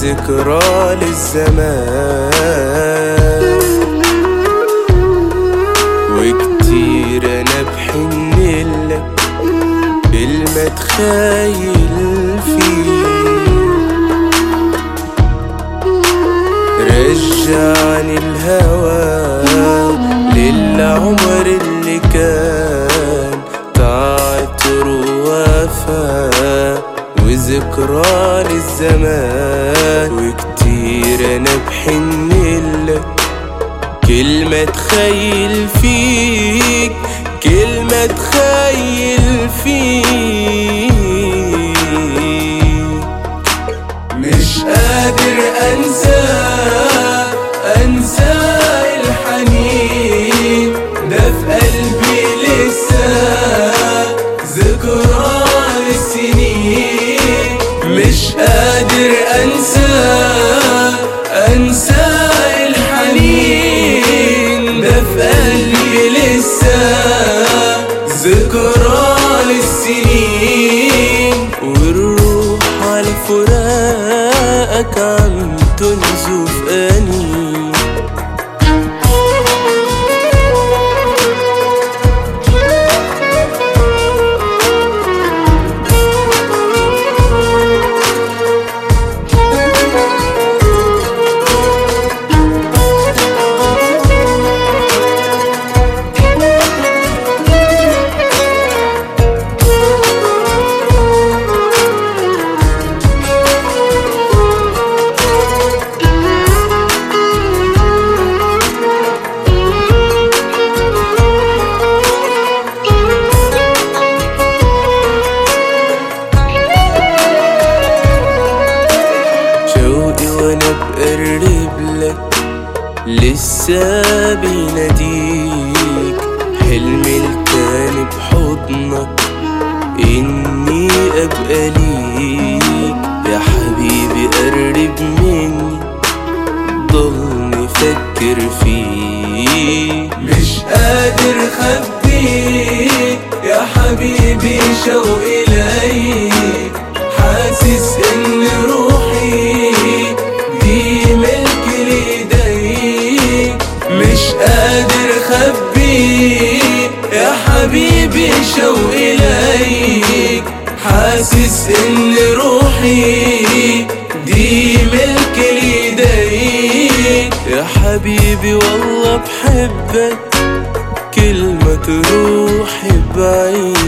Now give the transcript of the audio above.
وذكرى للزمان وكتير انا بحن لك كلمة تخيل فيه رجعني الهوى للعمر اللي كان تعطر ووفا وذكرى للزمان وكتير انا بحن لك كلمة تخيل فيك كلمة تخيل فيك مش قادر انسى انسى الحنين ده في قلبي لسه ذكرى للسنين مش قادر انسى انسى الحنين ده في قلبي لسه ذكرى للسنين والروح على فراقك عم تنزف أنين شوقي وانا بقرب لك لسه بيناديك حلمي التاني بحضنك اني ابقى ليك يا حبيبي قرب مني ضلني فكر فيك مش قادر خبيك يا حبيبي شوقي ليك حاسس ان روحي دي ملك ليديك مش قادر خبيك يا حبيبي شوقي ليك حاسس ان روحي دي ملك ليديك يا حبيبي والله بحبك كل ما تروح بعيد